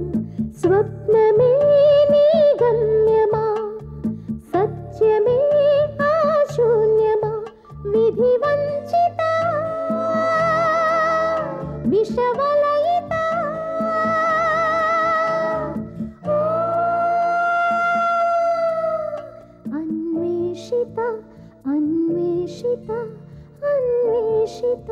స్వప్నమే నీ గమ్యమా సత్యమే ఆ శూన్యమా విధి వంచిత విషవలయిత ఓ, అన్వేషిత అన్వేషిత అన్వేషిత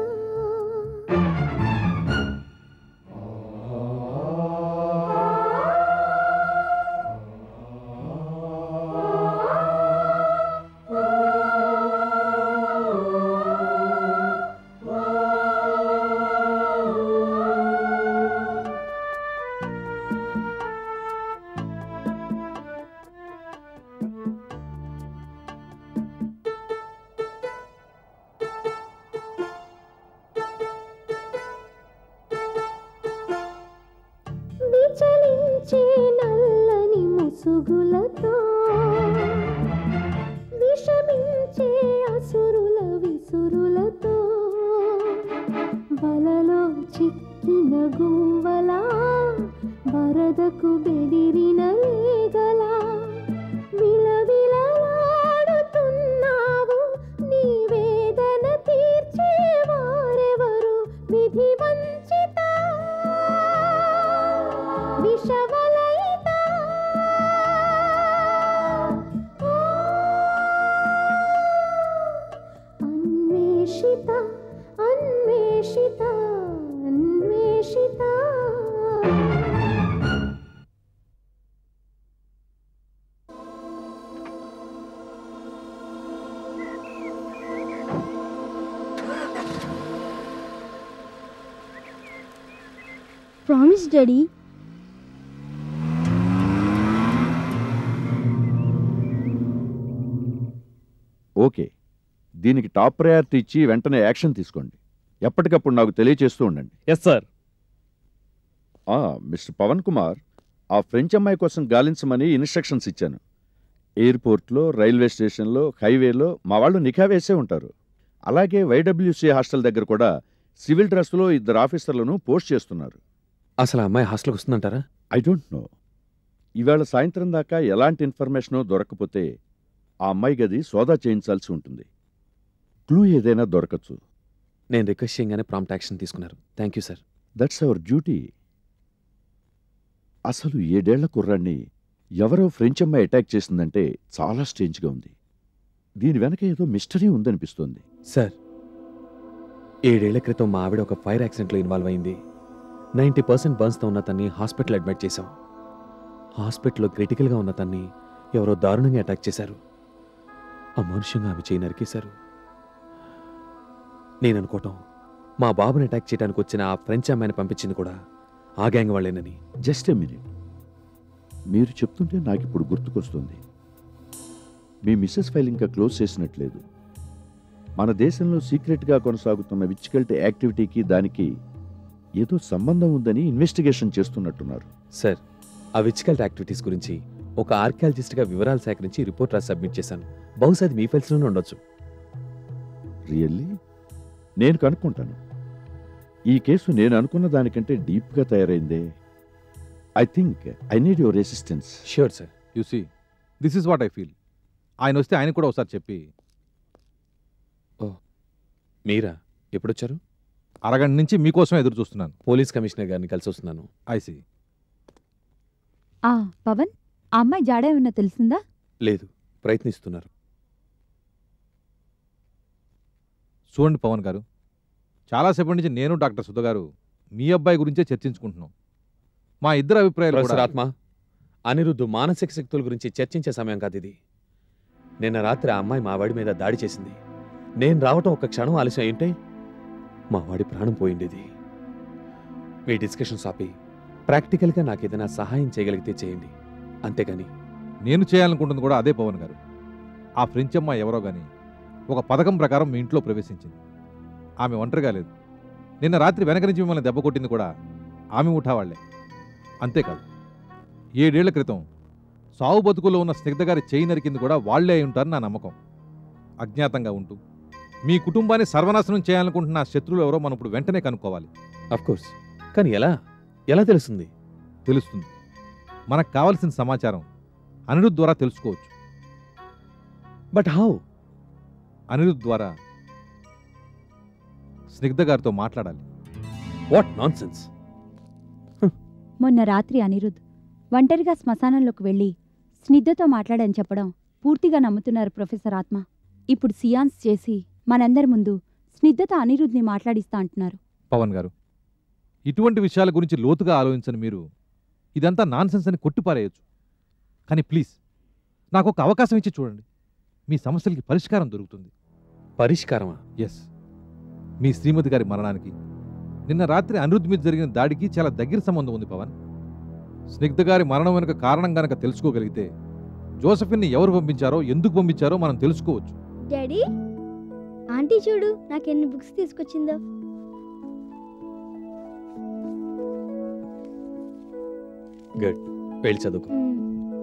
విచలించే నల్లని ముసుగులతో విషమించే అసురుల విసురులతో వలలో చిక్కిన గువ్వలా వరదకు బెదిరిన లేగలా విలవిలలాడుతున్నావు నీ వేదన తీర్చేవారెవరు విధి వంచిత విషవలయిత ఓ, అన్వేషిత అన్వేషిత అన్వేషిత ప్రామిస్ డాడీ ఓకే దీనికి టాప్ ప్రయారిటీ ఇచ్చి వెంటనే యాక్షన్ తీసుకోండి ఎప్పటికప్పుడు నాకు తెలియచేస్తూ ఉండండి ఎస్ సార్ ఆ, మిస్టర్ పవన్ కుమార్ ఆ ఫ్రెంచ్ అమ్మాయి కోసం గాలించమని ఇన్స్ట్రక్షన్స్ ఇచ్చాను ఎయిర్పోర్ట్లో రైల్వే స్టేషన్లో హైవేలో మా వాళ్ళు నిఘా వేసే ఉంటారు అలాగే వైడబ్ల్యూసీ హాస్టల్ దగ్గర కూడా సివిల్ డ్రెస్లో ఇద్దరు ఆఫీసర్లను పోస్ట్ చేస్తున్నారు అసలు ఆ అమ్మాయి హాస్టల్కి వస్తుందంటారా ఐ డోంట్ నో ఇవాళ సాయంత్రం దాకా ఎలాంటి ఇన్ఫర్మేషనో దొరకకపోతే ఆ అమ్మాయి గది సోదా చేయించాల్సి ఉంటుంది క్లూ ఏదైనా దొరకచ్చు నేను రిక్వెస్ట్ చేయగానే ప్రాంప్ట్ యాక్షన్ తీసుకున్నారు thank you sir that's our duty అసలు ఏడేళ్ల కుర్రాన్ని ఎవరో ఫ్రెంచ్ అమ్మాయి అటాక్ చేసిందంటే చాలా స్ట్రేంజ్గా ఉంది దీని వెనక ఏదో మిస్టరీ ఉందనిపిస్తోంది సార్ ఏడేళ్ల క్రితం మా ఆవిడ ఒక ఫైర్ యాక్సిడెంట్లో ఇన్వాల్వ్ అయింది నైంటీ పర్సెంట్ బర్న్స్తో ఉన్న తన్ని హాస్పిటల్ అడ్మిట్ చేశాం హాస్పిటల్లో క్రిటికల్గా ఉన్న తన్ని ఎవరో దారుణంగా అటాక్ చేశారు అమానుషంగా ఆమె చేయి నరికేశారు నేను అనుకోవటం మా బాబుని అటాక్ చేయడానికి వచ్చిన ఆ ఫ్రెంచ్ అమ్మాయిని పంపించింది కూడా ఆ గ్యాంగ్ వాళ్ళేనని జస్ట్ ఎ మినిట్ మీరు చెప్తుంటే నాకు ఇప్పుడు గుర్తుకొస్తుంది మీ మిస్సెస్ ఫైల్ ఇంకా క్లోజ్ చేసినట్లేదు మన దేశంలో సీక్రెట్గా కొనసాగుతున్న విచ్కల్ట్ యాక్టివిటీకి దానికి ఏదో సంబంధం ఉందని ఇన్వెస్టిగేషన్ చేస్తున్నట్టున్నారు సార్ ఆ విచికల్ట్ యాక్టివిటీస్ గురించి ఒక ఆర్కియాలజిస్ట్గా వివరాలు సేకరించి రిపోర్ట్ రాసి సబ్మిట్ చేశాను బహుశా అది మీ ఫైల్స్లోనే ఉండొచ్చు రియల్లీ నేను కనుక్కుంటాను ఈ కేసు నేను అనుకున్న దానికంటే డీప్గా తయారైందే I think I need your resistance sure sir you see this is what I feel ఆయన వస్తే ఆయన కూడా ఒకసారి చెప్పి మీరా ఎప్పుడొచ్చారు అరగంట నుంచి మీకోసం ఎదురు చూస్తున్నాను పోలీస్ కమిషనర్ గారిని కలిసి వస్తున్నాను ఐసి ఆ పవన్ ఆ అమ్మాయి జాడ ఏమన్నా తెలిసిందా లేదు ప్రయత్నిస్తున్నారు చూడండి పవన్ గారు చాలాసేపటి నుంచి నేను డాక్టర్ సుధ గారు మీ అబ్బాయి గురించే చర్చించుకుంటున్నాం మా ఇద్దరు అభిప్రాయాలు ప్రొఫెసర్ కూడా ఆత్మ అనిరుద్ధు మానసిక శక్తుల గురించి చర్చించే సమయం కాదు ఇది నిన్న రాత్రి ఆ అమ్మాయి మా వాడి మీద దాడి చేసింది నేను రావటం ఒక క్షణం ఆలస్యం అయింటే మా వాడి ప్రాణం పోయిండేది మీ డిస్కషన్స్ ఆపి ప్రాక్టికల్గా నాకు ఏదైనా సహాయం చేయగలిగితే చేయండి అంతేగాని నేను చేయాలనుకుంటుంది కూడా అదే పవన్ గారు ఆ ఫ్రెంచ్ అమ్మాయి ఎవరో గాని ఒక పథకం ప్రకారం మీ ఇంట్లో ప్రవేశించింది ఆమె ఒంటరిగా లేదు నిన్న రాత్రి వెనక నుంచి మిమ్మల్ని దెబ్బ కొట్టింది కూడా ఆమె ముఠావాళ్లే అంతేకాదు ఏడేళ్ల క్రితం సావు బతుకులో ఉన్న స్నిగ్ధ గారి చేయి నరికింది కూడా వాళ్లే అయి ఉంటారని నా నమ్మకం అజ్ఞాతంగా ఉంటూ మీ కుటుంబాన్ని సర్వనాశనం చేయాలనుకుంటున్న ఆ శత్రువులు ఎవరో మనం ఇప్పుడు వెంటనే కనుక్కోవాలి కోర్స్ కానీ ఎలా ఎలా తెలుస్తుంది తెలుస్తుంది మనకు కావలసిన సమాచారం అనిరుద్ ద్వారా తెలుసుకోవచ్చు బట్ హౌ అనిరుద్ ద్వారా స్నిగ్ధ గారితో మాట్లాడాలి వాట్ నాన్ సెన్స్ మొన్న రాత్రి అనిరుద్ ఒంటరిగా శ్మశానంలోకి వెళ్ళి స్నిగ్ధతో మాట్లాడని చెప్పడం పూర్తిగా నమ్ముతున్నారు ప్రొఫెసర్ ఆత్మ ఇప్పుడు సియాన్స్ చేసి మనందరి ముందు స్నిగ్ధతో అనిరుద్ని మాట్లాడిస్తా అంటున్నారు పవన్ గారు ఇటువంటి విషయాల గురించి లోతుగా ఆలోచించని మీరు ఇదంతా నాన్సెన్స్ అని కొట్టిపారేయచ్చు కానీ ప్లీజ్ నాకు ఒక అవకాశం ఇచ్చి చూడండి మీ సమస్యలకి పరిష్కారం దొరుకుతుంది పరిష్కారమా ఎస్ మీ శ్రీమతి గారి మరణానికి నిన్న రాత్రి అనిరుద్ధ్ మీద జరిగిన దాడికి చాలా దగ్గర సంబంధం ఉంది పవన్ స్నిగ్ధ గారి మరణం వెనుక కారణం గనక తెలుసుకోగలిగితే జోసఫిన్ని ఎవరు పంపించారో ఎందుకు పంపించారో మనం తెలుసుకోవచ్చు డాడీ ఆంటీ చూడు నాకు ఎన్ని బుక్స్ తీసుకొచ్చిందో గుడ్ వెళ్ళి చదువుకో మ్మ్.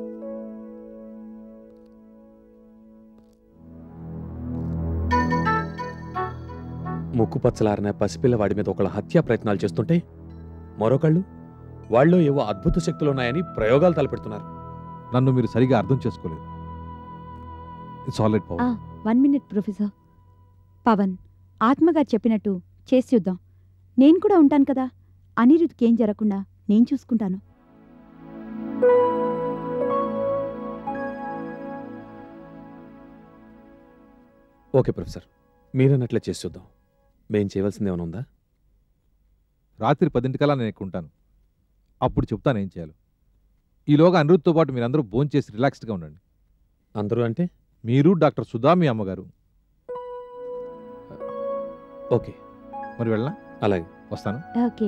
ముక్కు పచ్చలారిన పసిపిల్లవాడి మీద ఒకళ్ళ హత్యా ప్రయత్నాలు చేస్తుంటే మరొకళ్ళు వాళ్ళు ఏవో అద్భుత శక్తులున్నాయని ప్రయోగాలు తలపెడుతున్నారు నన్ను మీరు సరిగా అర్థం చేసుకోలేదు ఇట్స్ ఆల్ రైట్ పవన్ ఆ. వన్ మినిట్ ప్రొఫెసర్ పవన్ ఆత్మగారు చెప్పినట్టు చేసి చూద్దాం నేను కూడా ఉంటాను కదా అనిరుద్ధ్కి ఏం జరగకుండా నేను చూసుకుంటాను ఓకే ప్రొఫెసర్ మీరన్నట్లే చేసి చూద్దాం మేం చేయవలసింది ఏమైనా ఉందా రాత్రి పదింటికల్లా నేను ఇక్కడ ఉంటాను అప్పుడు చెప్తాను ఏం చేయాలో ఈలోగా అనిరుద్ధ్తో పాటు మీరందరూ భోంచేసి రిలాక్స్డ్గా ఉండండి అందరూ అంటే మీరు డాక్టర్ సుధా మీ అమ్మగారు ఓకే మరి వెళ్ళనా అలాగే వస్తాను ఓకే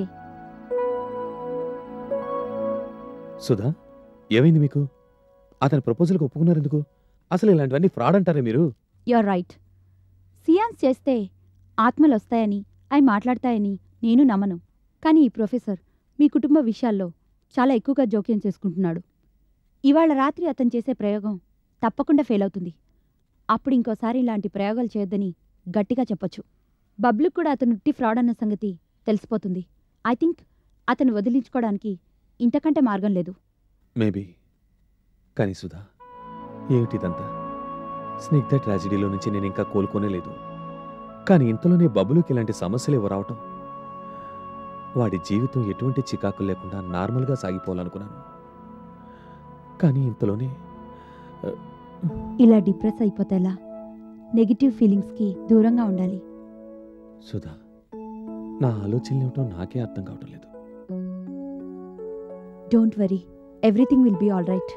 సుధా ఏమైంది మీకు అతని ప్రపోజల్కి ఒప్పుకున్నారు ఎందుకు అసలు ఇలాంటివన్నీ ఫ్రాడ్ అంటారే మీరు యూర్ రైట్ సియాన్స్ చేస్తే ఆత్మలు వస్తాయని అవి మాట్లాడతాయని నేను నమ్మను కానీ ఈ ప్రొఫెసర్ మీ కుటుంబ విషయాల్లో చాలా ఎక్కువగా జోక్యం చేసుకుంటున్నాడు ఇవాళ రాత్రి అతను చేసే ప్రయోగం తప్పకుండా ఫెయిల్ అవుతుంది అప్పుడు ఇంకోసారి ఇలాంటి ప్రయోగాలు చేయొద్దని గట్టిగా చెప్పొచ్చు బబ్లుకు కూడా అతను ఉట్టి ఫ్రాడ్ అన్న సంగతి తెలిసిపోతుంది ఐ థింక్ అతను వదిలించుకోవడానికి ఇంతకంటే మార్గం లేదు మేబీ కానీ సుధా ఏమిటిదంతా స్నిగ్ధ ట్రాజిడీలో నుంచి నేను ఇంకా కోలుకోనే లేదు కానీ ఇంతలోనే బబ్బులుకి ఇలాంటి సమస్యలు ఏవో రావటం వాడి జీవితం ఎటువంటి చికాకులు లేకుండా నార్మల్గా సాగిపోవాలనుకున్నాను కానీ ఇంతలోనే ఇలా డిప్రెస్ అయిపోతేలా నెగిటివ్ ఫీలింగ్స్కి దూరంగా ఉండాలి సుధా నా ఆలోచనలు ఏమిటో నాకే అర్థం కావటం లేదు don't worry everything will be all right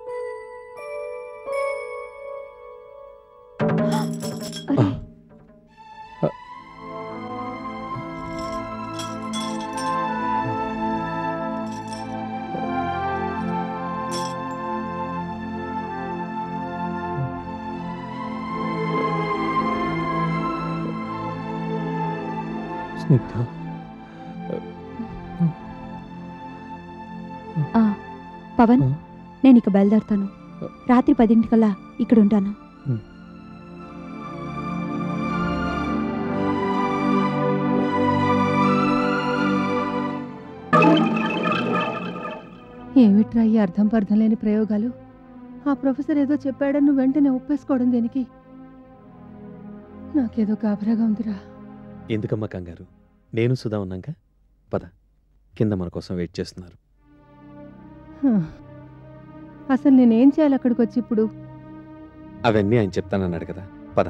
Snigdha Pavan ఆ? నేను ఇక బయలుదేరుతాను రాత్రి పదింటికల్లా ఇక్కడ ఉంటాను ఏమిట్రా ఈ అర్థం పర్థం లేని ప్రయోగాలు ఆ ప్రొఫెసర్ ఏదో చెప్పాడని నువ్వు వెంటనే ఒప్పేసుకోవడం దేనికి నాకేదో గాబరాగా ఉందిరా ఎందుకమ్మా కంగారు నేను సుధా ఉన్నాక పద కింద మన కోసం వెయిట్ చేస్తున్నారు హ. అసలు నేనేం చేయాలి అక్కడికి వచ్చి ఇప్పుడు అవన్నీ ఆయన చెప్తానన్నాడు కదా పద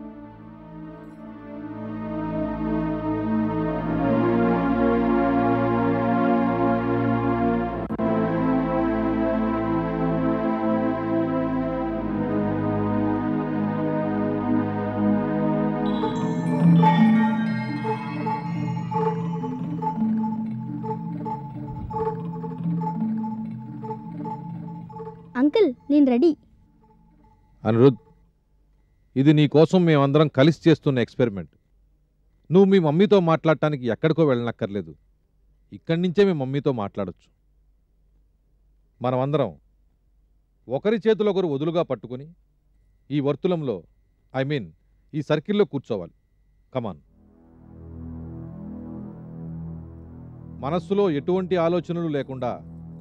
అంకుల్ నేను రెడీ అనిరుద్ ఇది నీ కోసం మేమందరం కలిసి చేస్తున్న ఎక్స్పెరిమెంట్ నువ్వు మీ మమ్మీతో మాట్లాడటానికి ఎక్కడికో వెళ్ళనక్కర్లేదు ఇక్కడి నుంచే మీ మమ్మీతో మాట్లాడొచ్చు మనమందరం ఒకరి చేతులు ఒకరు వదులుగా పట్టుకుని ఈ వర్తులంలో ఐ మీన్ ఈ సర్కిల్లో కూర్చోవాలి కమాన్ మనస్సులో ఎటువంటి ఆలోచనలు లేకుండా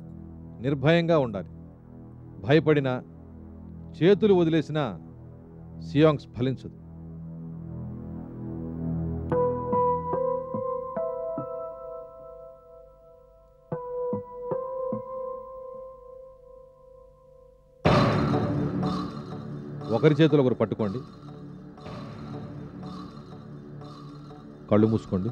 నిర్భయంగా ఉండాలి భయపడినా చేతులు వదిలేసినా సియాంగ్స్ ఫలించదు ఒకరి చేతులు ఒకరు పట్టుకోండి కళ్ళు మూసుకోండి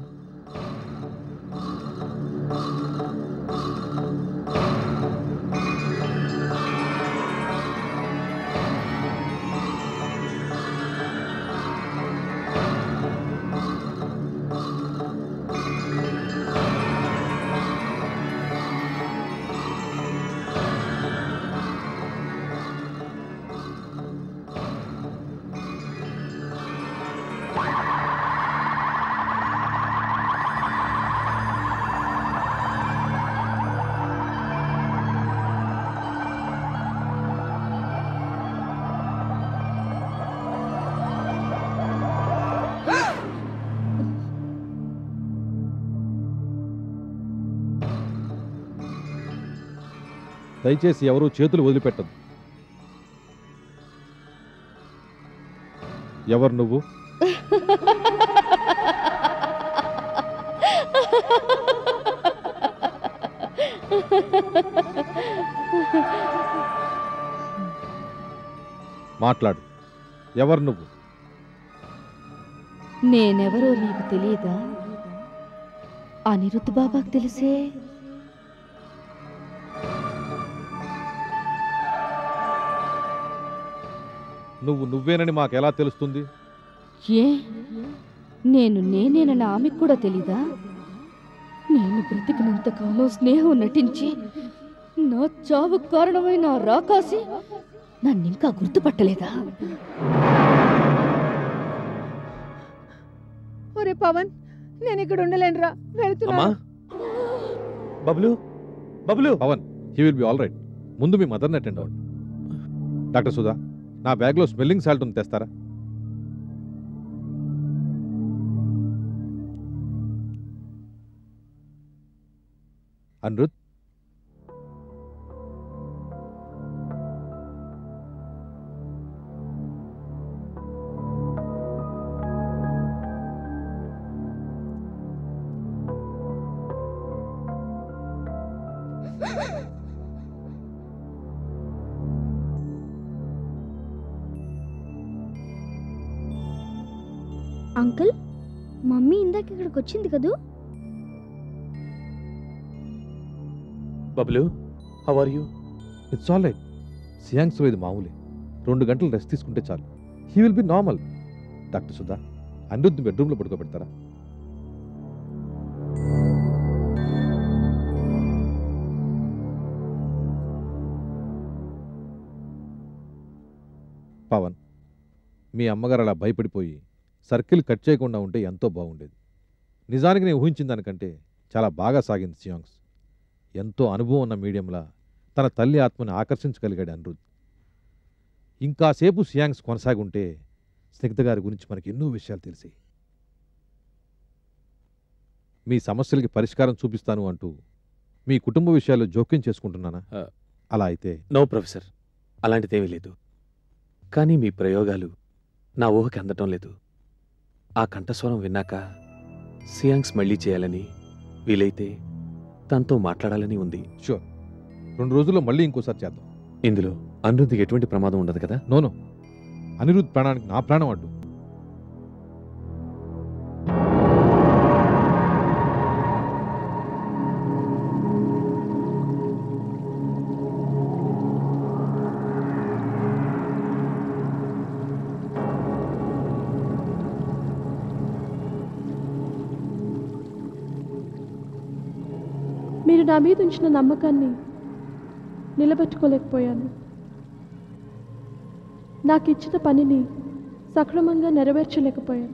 దయచేసి ఎవరూ చేతులు వదిలిపెట్టదు ఎవరు నువ్వు మాట్లాడు ఎవరు నువ్వు నేనెవరో నీకు తెలియదా అనిరుద్ధ్ బాబాకు తెలిసే నువ్వు నువ్వేనని మాకెలా తెలుస్తుంది ఏ నేను నేనేనని ఆమెకు కూడా తెలీదా నేను బ్రతికినంత కాలం స్నేహం నటించి నా చావు కారణమైన ఆ రాకాసి నన్నింకా గుర్తుపట్టలేదా ఒరే పవన్ నేను ఇక్కడ ఉండలేనురా వెళ్తున్నా అమ్మా Bablu Bablu Pavan he will be all right ముందు మీ మదర్ని అటెండ్ అవ్వండి డాక్టర్ సుధా నా బ్యాగ్లో స్మెల్లింగ్ సాల్ట్ ఉంది తెస్తారా అనిరుద్ అంకుల్ మమ్మీ ఇందాక ఇక్కడికి వచ్చింది కదూ Bablu how are you it's all right సియాంగ్స్లో ఇది మామూలే రెండు గంటలు రెస్ట్ తీసుకుంటే చాలు he will be normal doctor Sudha Anirudh బెడ్రూమ్లో పడుకోబెడతారా పవన్ మీ అమ్మగారు అలా భయపడిపోయి సర్కిల్ కట్ చేయకుండా ఉంటే ఎంతో బాగుండేది నిజానికి నేను ఊహించిన దానికంటే చాలా బాగా సాగింది సియాంగ్స్ ఎంతో అనుభవం ఉన్న మీడియంలా తన తల్లి ఆత్మని ఆకర్షించగలిగాడు అనిరుద్ ఇంకాసేపు సియాంగ్స్ కొనసాగుంటే స్నిగ్ధ గారి గురించి మనకి ఎన్నో విషయాలు తెలిసి మీ సమస్యలకి పరిష్కారం చూపిస్తాను అంటూ మీ కుటుంబ విషయాల్లో జోక్యం చేసుకుంటున్నానా ఆ. అలా అయితే నో ప్రొఫెసర్ అలాంటిదేమీ లేదు కానీ మీ ప్రయోగాలు నా ఊహకి అందటం లేదు ఆ కంఠస్వరం విన్నాక సియాంగ్స్ మళ్ళీ చేయాలని వీలైతే తనతో మాట్లాడాలని ఉంది షూర్ రెండు రోజుల్లో మళ్ళీ ఇంకోసారి చేద్దాం ఇందులో అనిరుద్ధికి ఎటువంటి ప్రమాదం ఉండదు కదా నోనో అనిరుద్ ప్రాణానికి నా ప్రాణం అడ్డు మీరు నా మీద ఉంచిన నమ్మకాన్ని నిలబెట్టుకోలేకపోయాను నాకు ఇచ్చిన పనిని సక్రమంగా నెరవేర్చలేకపోయాను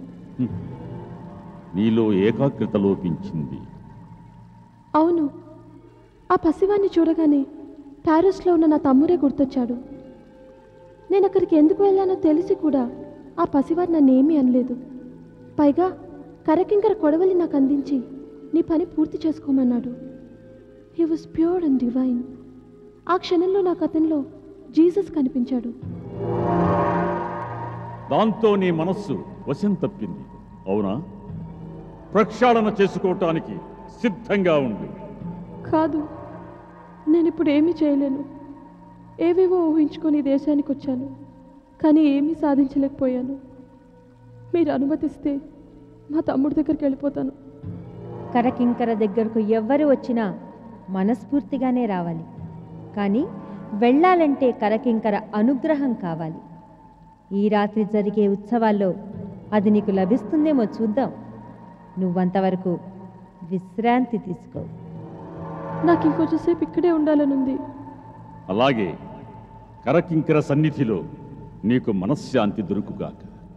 నీలో ఏకాగ్రత లోపించింది అవును ఆ పసివాన్ని చూడగానే ప్యారిస్లో ఉన్న నా తమ్ముడే గుర్తొచ్చాడు నేను అక్కడికి ఎందుకు వెళ్ళానో తెలిసి కూడా ఆ పసివాడు నన్ను ఏమీ అనలేదు పైగా కరకింకర కొడవలి నాకు అందించి నీ పని పూర్తి చేసుకోమన్నాడు he was pure and divine ఆ క్షణంలో నాకు అతనిలో జీసస్ కనిపించాడు దాంతో నీ మనస్సు వశం తప్పింది అవునా ప్రక్షాళన చేసుకోవటానికి సిద్ధంగా ఉండు కాదు నేను ఇప్పుడు ఏమీ చేయలేను ఏవేవో ఊహించుకొని ఈ దేశానికి వచ్చాను కానీ ఏమీ సాధించలేకపోయాను మీరు అనుమతిస్తే మా తమ్ముడి దగ్గరికి వెళ్ళిపోతాను కరకింకర దగ్గరకు ఎవ్వరు వచ్చినా మనస్ఫూర్తిగానే రావాలి కానీ వెళ్ళాలంటే కరకింకర అనుగ్రహం కావాలి ఈ రాత్రి జరిగే ఉత్సవాల్లో అది నీకు లభిస్తుందేమో చూద్దాం నువ్వంతవరకు విశ్రాంతి తీసుకో నాకు ఇంకొంచెంసేపు ఇక్కడే ఉండాలనుంది అలాగే కరకింకర సన్నిధిలో నీకు మనశ్శాంతి దొరుకుగాక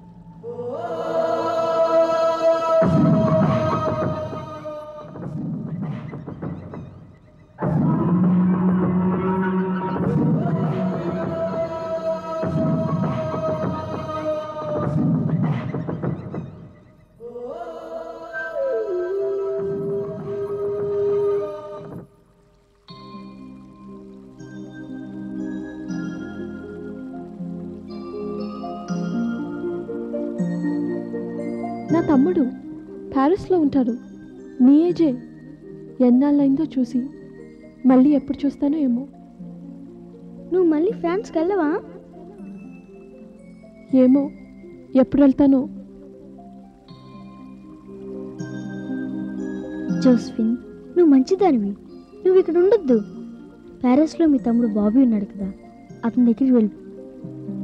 నా తమ్ముడు ప్యారిస్లో ఉంటాడు నీ ఏజే ఎన్నాళ్ళైందో చూసి మళ్ళీ ఎప్పుడు చూస్తానో ఏమో నువ్వు మళ్ళీ ఫ్రాన్స్కి వెళ్ళవా ఏమో ఎప్పుడు వెళ్తానో జోస్ఫిన్ నువ్వు మంచిదానివి నువ్వు ఇక్కడ ఉండొద్దు ప్యారిస్లో మీ తమ్ముడు బాబీ ఉన్నాడు కదా అతని దగ్గరికి వెళ్ళు